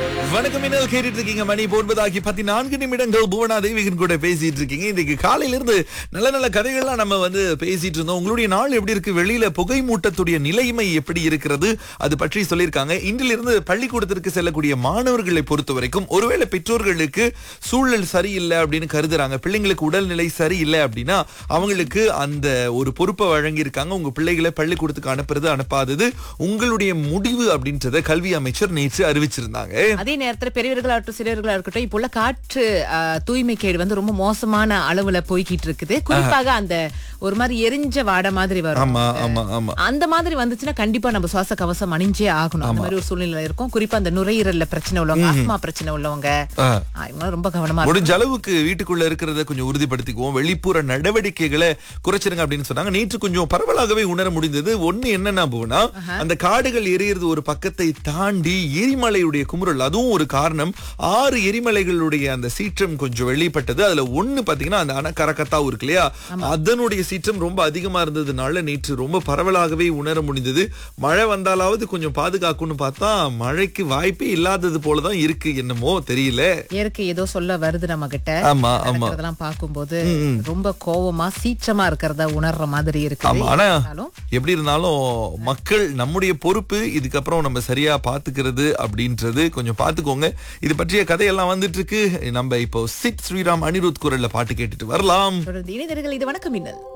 வணக்கம் இன்னல் கேட்டுட்டு இருக்கீங்க மணி போன்பதாகி பதினான்கு நிமிடங்கள் புவனா தேவிகன் கூட பேசிட்டு இருக்கீங்க இன்னைக்கு காலையில இருந்து நல்ல நல்ல கதைகள்லாம் நம்ம வந்து பேசிட்டு இருந்தோம் உங்களுடைய நாள் எப்படி இருக்கு வெளியில புகை மூட்டத்துடைய நிலைமை எப்படி இருக்கிறது அது பற்றி சொல்லியிருக்காங்க இன்றிலிருந்து பள்ளிக்கூடத்திற்கு செல்லக்கூடிய மாணவர்களை பொறுத்த வரைக்கும் ஒருவேளை பெற்றோர்களுக்கு சூழல் சரியில்லை அப்படின்னு கருதுறாங்க பிள்ளைங்களுக்கு உடல்நிலை சரியில்லை அப்படின்னா அவங்களுக்கு அந்த ஒரு பொறுப்பை வழங்கியிருக்காங்க உங்க பிள்ளைகளை பள்ளிக்கூடத்துக்கு அனுப்புறது அனுப்பாதது உங்களுடைய முடிவு அப்படின்றத கல்வி அமைச்சர் நேற்று அறிவிச்சிருந்தாங்க அதே நேரத்துல பெரியவர்களாகட்டும் சிறியவர்களா இருக்கட்டும் இப்போ உள்ள காற்று ஆ, தூய்மை கேடு வந்து ரொம்ப மோசமான அளவுல போய்கிட்டு இருக்குது குறிப்பாக அந்த ஒரு மாதிரி எரிஞ்ச வாடை மாதிரி வரும் ஆமா ஆமா ஆமா அந்த மாதிரி வந்துச்சுன்னா கண்டிப்பா நம்ம சுவாச கவசம் அணிஞ்சே ஆகணும் அந்த மாதிரி ஒரு சூழ்நிலை இருக்கும் குறிப்பா அந்த நுரையீரல்ல பிரச்சனை உள்ளவங்க ஆஸ்மா பிரச்சனை உள்ளவங்க ஆ. ஆ, இவங்க ரொம்ப கவனமா இருக்கணும். முடிஞ்ச அளவுக்கு வீட்டுக்குள்ள இருக்கிறத கொஞ்சம் உறுதிப்படுத்திக்குவோம் வெளிப்புற நடவடிக்கைகளை குறைச்சிருங்க அப்படின்னு சொன்னாங்க நேற்று கொஞ்சம் பரவலாகவே உணர முடிந்தது ஒண்ணு என்னன்னா போனா அந்த காடுகள் எரியறது ஒரு பக்கத்தை தாண்டி எரிமலையுடைய குமுறல் அதுவும் ஒரு காரணம் ஆறு எரிமலைகளுடைய அந்த சீற்றம் கொஞ்சம் வெளிப்பட்டது அதுல ஒண்ணு பாத்தீங்கன்னா அந்த அணக்கரக்கத்தாவும் இருக்கு இல்லையா அதனுடைய சீற்றம் ரொம்ப அதிகமா இருந்ததுனால நேற்று ரொம்ப பரவலாகவே உணர முடிந்தது மழை வந்தாலாவது கொஞ்சம் பாதுகாக்கும்னு பார்த்தா மழைக்கு வாய்ப்பே இல்லாதது போலதான் இருக்கு என்னமோ தெரியல இயற்கை ஏதோ சொல்ல வருது நம்ம கிட்ட ஆமா ஆமா அதெல்லாம் பார்க்கும்போது ரொம்ப கோவமா சீற்றமா இருக்கிறத உணர்ற மாதிரி இருக்கு ஆமா ஆனா இருந்தாலும் எப்படி இருந்தாலும் மக்கள் நம்முடைய பொறுப்பு இதுக்கப்புறம் நம்ம சரியா பாத்துக்கிறது அப்படின்றது கொஞ்சம் பாத்துக்கோங்க இது பற்றிய கதையெல்லாம் வந்துட்டு இருக்கு நம்ம இப்போ சிட் ஸ்ரீராம் அனிருத் குரல்ல பாட்டு கேட்டுட்டு வரலாம் தொடர்ந்து இணைந்தர்கள் இது வணக்கம் மின்னல்